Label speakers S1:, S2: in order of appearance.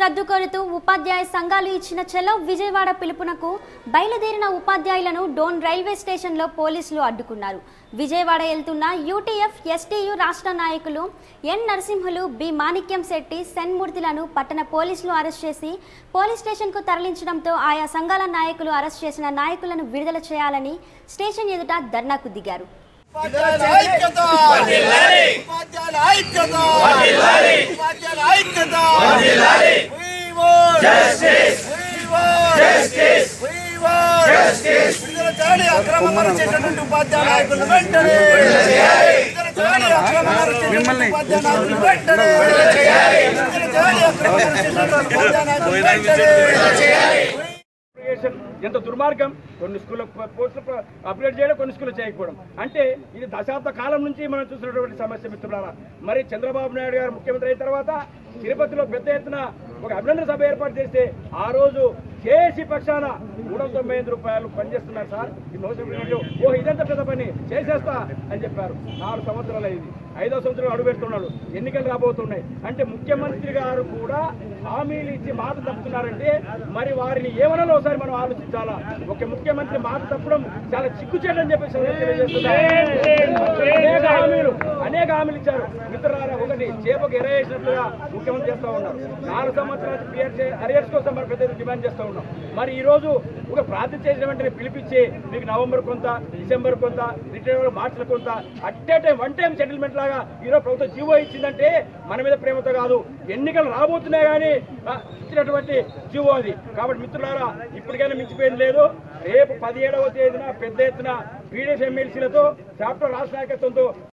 S1: రద్దు కోరుతూ ఉపాధ్యాయ సంఘాలు ఇచ్చిన చెలో విజయవాడ పిలుపునకు బయలుదేరిన ఉపాధ్యాయులను డోన్ రైల్వే స్టేషన్లో పోలీసులు అడ్డుకున్నారు విజయవాడ వెళ్తున్న యూటీఎఫ్ ఎస్టీయు రాష్ట్ర నాయకులు ఎన్ నరసింహులు బి మాణిక్యం శెట్టి సెన్మూర్తిలను పట్టణ పోలీసులు అరెస్ట్ చేసి పోలీస్ స్టేషన్కు తరలించడంతో ఆయా సంఘాల నాయకులు అరెస్ట్ చేసిన నాయకులను విడుదల చేయాలని స్టేషన్ ఎదుట ధర్నాకు దిగారు
S2: ఉపాధ్యాయుల ఐక్యత ఉపాధ్యాయుల ఐక్యత ఉపాధ్యాయుల ఐక్యత We want justice. We want justice. We want justice. విడుదల చేయాలి అక్రమంగా అరెస్ట్ చేసినటువంటి ఉపాధ్యాయుల నాయకులను వెంటనే విడుదల చేయాలి అక్రమంగా అరెస్ట్ చేసినటువంటి ఉపాధ్యాయుల నాయకులను వెంటనే విడుదల చేయాలి అక్రమంగా అరెస్ట్ చేసినటువంటి ఉపాధ్యాయుల నాయకులను వెంటనే
S3: అప్లికేషన్ ఎంత దుర్మార్గం కొన్ని స్కూళ్ళ పోస్టులు అప్గ్రేడ్ చేయడం కొన్ని స్కూళ్ళు చేయకపోవడం అంటే ఇది దశాబ్ద కాలం నుంచి మనం చూసినటువంటి సమస్య మిత్రులారా మరి చంద్రబాబు నాయుడు గారు ముఖ్యమంత్రి అయిన తర్వాత తిరుపతిలో పెద్ద ఎత్తున ఒక అభినందన సభ ఏర్పాటు చేస్తే ఆ రోజు చేసి పక్షాన మూడు వందల తొంభై ఐదు రూపాయలు పనిచేస్తున్నారు సార్ ఈ నోటిఫికేషన్ ఓ ఇదంతా పెద్ద పని చేసేస్తా అని చెప్పారు నాలుగు సంవత్సరాలు అయింది ఐదో సంవత్సరం అడుగు పెడుతున్నాడు ఎన్నికలు రాబోతున్నాయి అంటే ముఖ్యమంత్రి గారు కూడా హామీలు ఇచ్చి మాట తప్పుతున్నారంటే మరి వారిని ఏమనాలో ఒకసారి మనం ఆలోచించాలా ఒక ముఖ్యమంత్రి మాట తప్పడం చాలా చిక్కుచేటని చెప్పేసి నేను తెలియజేస్తున్నాను. అనేక హామీలు అనేక హామీలు ఇచ్చారు మిత్రులారా ఒకటి చేపకు ఎరేసినట్లుగా ముఖ్యమంత్రి చేస్తా ఉన్నారు నాలుగు సంవత్సరాలు పిఆర్ అరియర్స్ కోసం మరి పెద్ద ఎత్తున డిమాండ్ చేస్తా ఉన్నాం మరి ఈ రోజు ఒక ప్రార్థన చేసిన వెంటనే పిలిపించి మీకు నవంబర్ కొంత డిసెంబర్ కొంత రిటైర్ మార్చిలో కొంత అట్టే టైం వన్ టైం సెటిల్మెంట్ లాగా ఈరోజు ప్రభుత్వం జీవో ఇచ్చిందంటే మన మీద ప్రేమతో కాదు ఎన్నికలు రాబోతున్నాయి కానీ ఆ, ఇచ్చినటువంటి జీవో అది కాబట్టి మిత్రులారా ఇప్పటికైనా మించిపోయింది లేదు రేపు పదిహేడవ తేదీన పెద్ద ఎత్తున పీడీఎస్ ఎమ్మెల్సీలతో చాప్టర్ రాష్ట్ర నాయకత్వంతో